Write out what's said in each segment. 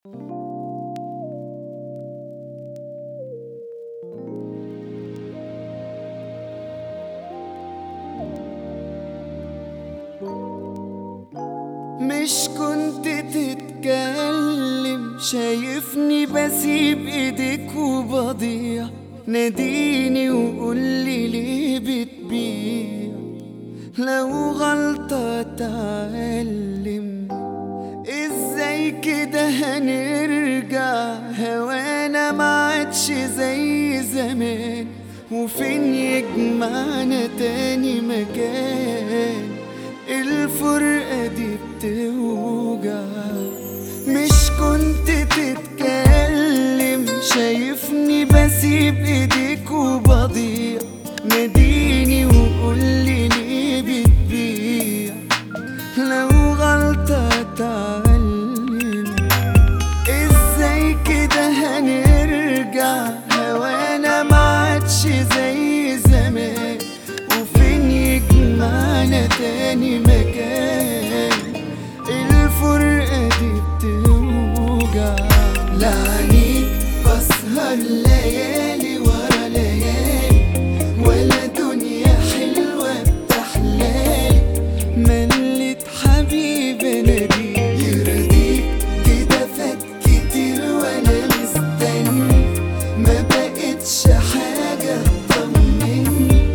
مش كنت تتكلم شايفني بسيب ايديك وبضيع ناديني وقولي ليه بتبيع لو غلطة اتعلم ازاي كده هنرجع هوانا ما عادش زي زمان وفين يجمعنا تاني مكان الفرقة دي بتوجع مش كنت تتكلم شايفني بسيب ايديك وبضيع ناديني وقولي ليه بتبيع لو غلطة اتعلم ازاي كده هنرجع هوانا ما عادش زي زمان وفين يجمعنا تاني مكان الفرقة دي بتوجع لعنيك بسهر ليالي ورا ليالي ولا دنيا حلوة بتحلالي ملت حبيبي ناديك يرضيك كده فات كتير وانا مستني ما بقتش حاجة تطمني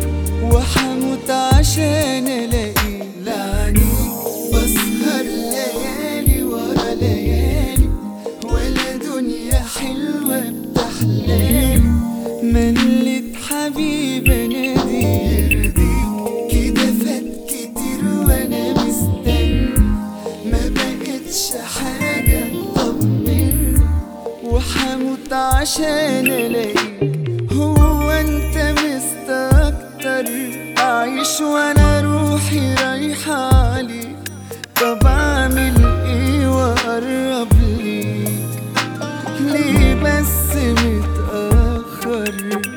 وحموت عشان الاقيك لعنيك بسهر ليالي ورا ليالي ولا دنيا حلوة بتحلالي ملت حبيبي نادي يرضيك كده فات كتير وانا مستني ما بقتش حاجة تطمني وحموت عشان الاقيك هو انت مستكتر اعيش وانا روحي رايحة عليك طب اعمل ايه واقرب ليك ليه بس متأخر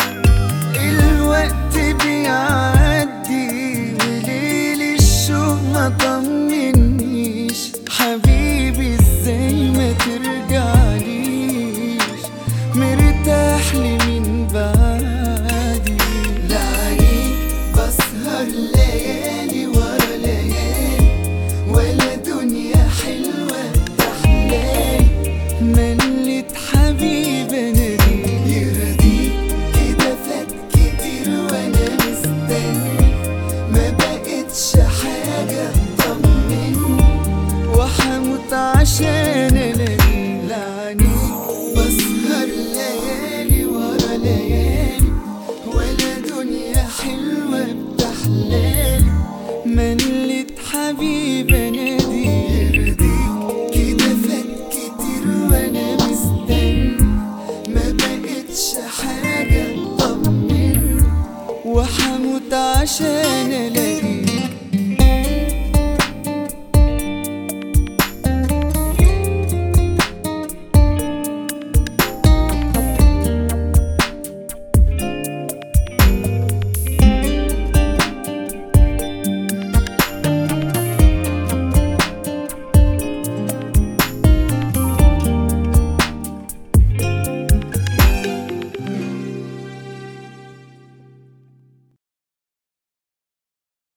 الوقت بيعدي وليل الشوق ما طمنيش حبيبي ازاي ما ترجعليش مرتاح لي من بعدي لعنيك بسهر ليالي ورا ليالي ولا دنيا حلوة بتحلالي ملت حبيبي ناديك يرضيك كده فات كتير وانا مستني ما بقتش حاجة تطمني وحموت عشان